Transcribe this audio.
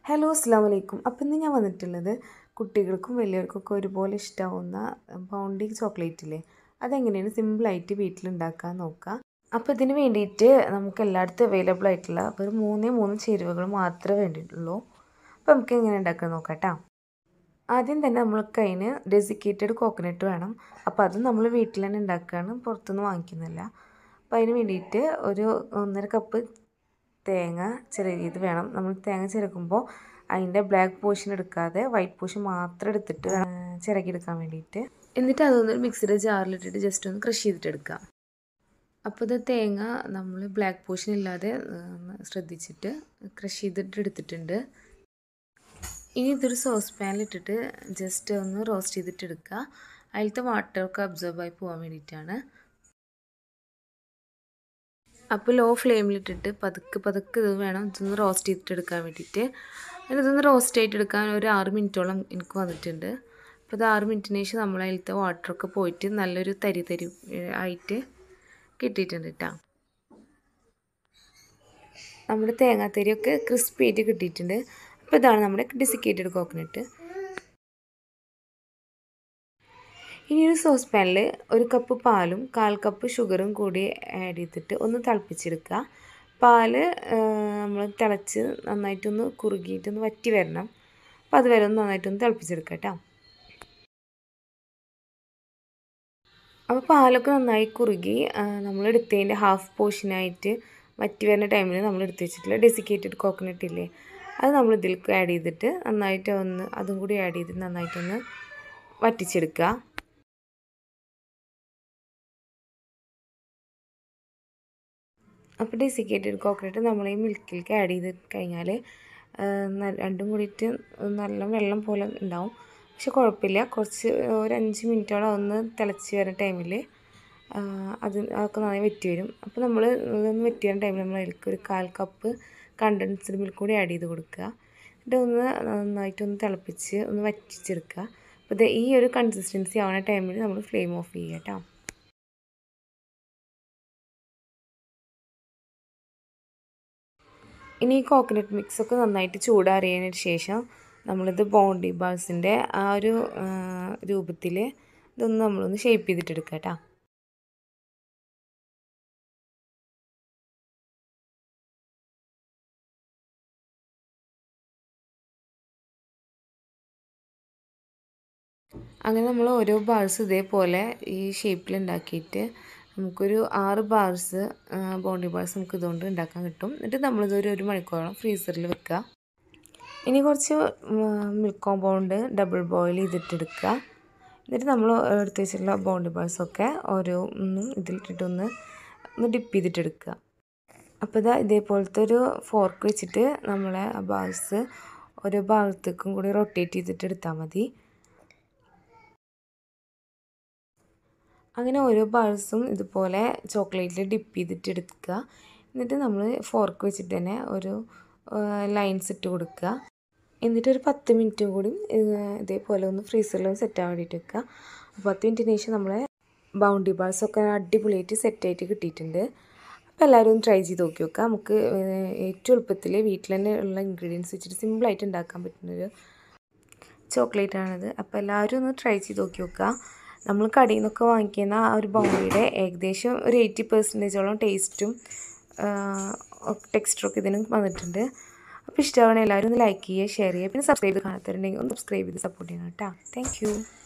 hello അസ്സാം വലൈക്കും അപ്പം ഇന്ന് ഞാൻ വന്നിട്ടുള്ളത് കുട്ടികൾക്കും വലിയവർക്കൊക്കെ ഒരുപോലെ ഇഷ്ടമാവുന്ന ബൗണ്ടി ചോക്ലേറ്റ് ഇല്ലേ അതെങ്ങനെയാണ് സിമ്പിളായിട്ട് വീട്ടിലുണ്ടാക്കാൻ നോക്കാം അപ്പോൾ ഇതിന് വേണ്ടിയിട്ട് നമുക്ക് എല്ലായിടത്തും അവൈലബിൾ ആയിട്ടുള്ള വെറും മൂന്നേ മൂന്ന് ചേരുവകൾ മാത്രമേ വേണ്ടിയിട്ടുള്ളൂ അപ്പോൾ നമുക്ക് എങ്ങനെ ഉണ്ടാക്കാൻ നോക്കാം കേട്ടോ ആദ്യം തന്നെ നമ്മൾക്ക് അതിന് ഡെസിക്കേറ്റഡ് കോക്കനട്ട് വേണം അപ്പോൾ അത് നമ്മൾ വീട്ടിൽ തന്നെ ഉണ്ടാക്കുകയാണ് പുറത്തുനിന്ന് വാങ്ങിക്കുന്നില്ല അപ്പോൾ അതിന് വേണ്ടിയിട്ട് ഒരു ഒന്നര കപ്പ് തേങ്ങ ചിരകിയത് വേണം നമ്മൾ തേങ്ങ ചിരകുമ്പോൾ അതിൻ്റെ ബ്ലാക്ക് പോർഷൻ എടുക്കാതെ വൈറ്റ് പോർഷൻ മാത്രം എടുത്തിട്ട് വേണം ചിരകിയെടുക്കാൻ വേണ്ടിയിട്ട് എന്നിട്ട് അതൊന്ന് മിക്സിയുടെ ജാറിലിട്ടിട്ട് ജസ്റ്റ് ഒന്ന് ക്രഷ് ചെയ്തിട്ട് എടുക്കാം അപ്പോൾ ഇത് തേങ്ങ നമ്മൾ ബ്ലാക്ക് പോർഷൻ ഇല്ലാതെ ശ്രദ്ധിച്ചിട്ട് ക്രഷ് ചെയ്തിട്ട് എടുത്തിട്ടുണ്ട് ഇനി ഇതൊരു സോസ് പാനിലിട്ടിട്ട് ജസ്റ്റ് ഒന്ന് റോസ്റ്റ് ചെയ്തിട്ട് എടുക്കുക അതിലത്തെ വാട്ടറൊക്കെ അബ്സോർബ് ആയി പോകാൻ വേണ്ടിയിട്ടാണ് അപ്പോൾ ലോ ഫ്ലെയിമിലിട്ടിട്ട് പതുക്കെ പതുക്കെ ഇത് വേണം ഇതൊന്ന് റോസ്റ്റ് ചെയ്തിട്ട് എടുക്കാൻ വേണ്ടിയിട്ട് അങ്ങനെ ഇതൊന്ന് റോസ്റ്റ് ആയിട്ട് എടുക്കാൻ ഒരു ആറ് മിനിറ്റോളം എനിക്ക് വന്നിട്ടുണ്ട് അപ്പോൾ ഇത് ആറ് മിനിറ്റിന് ശേഷം നമ്മൾ അതിലത്തെ വാട്ടറൊക്കെ പോയിട്ട് നല്ലൊരു തരി തരി ആയിട്ട് കിട്ടിയിട്ടുണ്ട് കേട്ടോ നമ്മുടെ തേങ്ങാത്തരിയൊക്കെ ക്രിസ്പി ആയിട്ട് കിട്ടിയിട്ടുണ്ട് അപ്പോൾ ഇതാണ് നമ്മുടെ ഡെസിക്കേറ്റഡ് കോക്കനട്ട് ഇനി ഒരു സോസ് പാനിൽ ഒരു കപ്പ് പാലും കാൽ കപ്പ് ഷുഗറും കൂടി ആഡ് ചെയ്തിട്ട് ഒന്ന് തിളപ്പിച്ചെടുക്കുക പാല് നമ്മൾ തിളച്ച് നന്നായിട്ടൊന്ന് കുറുകിയിട്ടൊന്ന് വറ്റി വരണം അപ്പോൾ അതുവരെ ഒന്ന് നന്നായിട്ടൊന്ന് തിളപ്പിച്ചെടുക്കുക കേട്ടോ അപ്പോൾ പാലൊക്കെ നന്നായി കുറുകി നമ്മൾ എടുത്തതിൻ്റെ ഹാഫ് പോർഷനായിട്ട് വറ്റി വരുന്ന ടൈമിൽ നമ്മൾ എടുത്ത് വെച്ചിട്ടുള്ള ഡെസിക്കേറ്റഡ് കോക്കനട്ട് ഇല്ലേ അത് നമ്മൾ ഇതിലേക്ക് ആഡ് ചെയ്തിട്ട് നന്നായിട്ട് ഒന്ന് അതും കൂടി ആഡ് ചെയ്തിട്ട് നന്നായിട്ടൊന്ന് വറ്റിച്ചെടുക്കുക അപ്പോൾ ഡെസിക്കേറ്റഡ് കോക്കനട്ട് നമ്മൾ ഈ മിൽക്കിലേക്ക് ആഡ് ചെയ്ത് കഴിഞ്ഞാൽ രണ്ടും കൂടിയിട്ട് നല്ല വെള്ളം പോലെ ഉണ്ടാവും പക്ഷെ കുഴപ്പമില്ല കുറച്ച് ഒരു അഞ്ച് മിനിറ്റോളം ഒന്ന് തിളച്ച് വരുന്ന ടൈമിൽ അത് അതൊക്കെ നന്നായി വെറ്റി വരും അപ്പോൾ നമ്മൾ ഇതൊന്ന് വെറ്റി വരുന്ന ടൈമിൽ നമ്മൾ അതിലേക്ക് ഒരു കാൽ കപ്പ് കണ്ടൻസ്ഡ് മിൽക്ക് കൂടി ആഡ് ചെയ്ത് കൊടുക്കുക എന്നിട്ട് ഒന്ന് നന്നായിട്ടൊന്ന് തിളപ്പിച്ച് ഒന്ന് വറ്റിച്ചെടുക്കുക അപ്പോൾ ഇത് ഈ ഒരു കൺസിസ്റ്റൻസി ആവുന്ന ടൈമിൽ നമ്മൾ ഫ്ലെയിം ഓഫ് ചെയ്യുക കേട്ടോ ഇനി ഈ കോക്കനട്ട് മിക്സൊക്കെ നന്നായിട്ട് ചൂടാറിയതിന് ശേഷം നമ്മളിത് ബോണ്ടി ബാൾസിൻ്റെ ആ ഒരു രൂപത്തിൽ ഇതൊന്ന് നമ്മളൊന്ന് ഷേപ്പ് ചെയ്തിട്ടെടുക്കുക കേട്ടോ അങ്ങനെ നമ്മൾ ഓരോ ബാൾസ് ഇതേപോലെ ഈ ഷേപ്പിൽ ഉണ്ടാക്കിയിട്ട് നമുക്കൊരു ആറ് ബാർസ് ബോണ്ടി ബാർസ് നമുക്ക് ഇതുകൊണ്ട് ഉണ്ടാക്കാൻ കിട്ടും എന്നിട്ട് നമ്മളിതൊരു ഒരു മണിക്കൂറോളം ഫ്രീസറിൽ വെക്കുക ഇനി കുറച്ച് മിൽക്ക് കോമ്പൗണ്ട് ഡബിൾ ബോയിൽ ചെയ്തിട്ടെടുക്കുക എന്നിട്ട് നമ്മൾ എടുത്ത് വെച്ചിട്ടുള്ള ബോണ്ടി ബാൾസൊക്കെ ഓരോ ഒന്നും ഇതിലിട്ടിട്ടൊന്ന് ഒന്ന് ഡിപ്പ് ചെയ്തിട്ടെടുക്കുക അപ്പോൾ ഇതാ ഇതേപോലത്തെ ഒരു ഫോർക്ക് വെച്ചിട്ട് നമ്മളെ ആ ബാൾസ് ഓരോ ഭാഗത്തേക്കും കൂടി റൊട്ടേറ്റ് ചെയ്തിട്ട് എടുത്താൽ മതി അങ്ങനെ ഓരോ ബാൾസും ഇതുപോലെ ചോക്ലേറ്റിൽ ഡിപ്പ് ചെയ്തിട്ട് എടുക്കുക എന്നിട്ട് നമ്മൾ ഫോർക്ക് വെച്ചിട്ട് തന്നെ ഒരു ലൈൻസ് ഇട്ട് കൊടുക്കുക എന്നിട്ട് ഒരു പത്ത് മിനിറ്റും കൂടി ഇതേപോലെ ഒന്ന് ഫ്രീസറിൽ സെറ്റ് ആവാൻ വേണ്ടിയിട്ട് വെക്കുക പത്ത് മിനിറ്റിന് ശേഷം നമ്മളെ ബൗണ്ടി ബാൾസൊക്കെ അടിപൊളിയായിട്ട് സെറ്റായിട്ട് കിട്ടിയിട്ടുണ്ട് അപ്പോൾ എല്ലാവരും ഒന്ന് ട്രൈ ചെയ്ത് നോക്കി നോക്കുക നമുക്ക് ഏറ്റവും എളുപ്പത്തിൽ വീട്ടിൽ തന്നെ ഉള്ള ഇൻഗ്രീഡിയൻസ് വെച്ചിട്ട് സിമ്പിളായിട്ട് ഉണ്ടാക്കാൻ പറ്റുന്നൊരു ചോക്ലേറ്റ് ആണിത് അപ്പോൾ എല്ലാവരും ഒന്ന് ട്രൈ ചെയ്ത് നോക്കി നോക്കുക നമ്മൾ കടയിൽ നിന്നൊക്കെ വാങ്ങിക്കുന്ന ആ ഒരു ബൗണ്ടിയുടെ ഏകദേശം ഒരു എയ്റ്റി പെർസെൻറ്റേജോളം ടേസ്റ്റും ടെക്സ്റ്ററൊക്കെ ഇതിനും വന്നിട്ടുണ്ട് അപ്പോൾ ഇഷ്ടമാണ് എല്ലാവരും ഒന്ന് ലൈക്ക് ചെയ്യുക ഷെയർ ചെയ്യുക പിന്നെ സബ്സ്ക്രൈബ് ചെയ്ത് കാണാത്തവരുണ്ടെങ്കിൽ ഒന്ന് സബ്സ്ക്രൈബ് ചെയ്ത് സപ്പോർട്ട് ചെയ്യണം കേട്ടോ താങ്ക്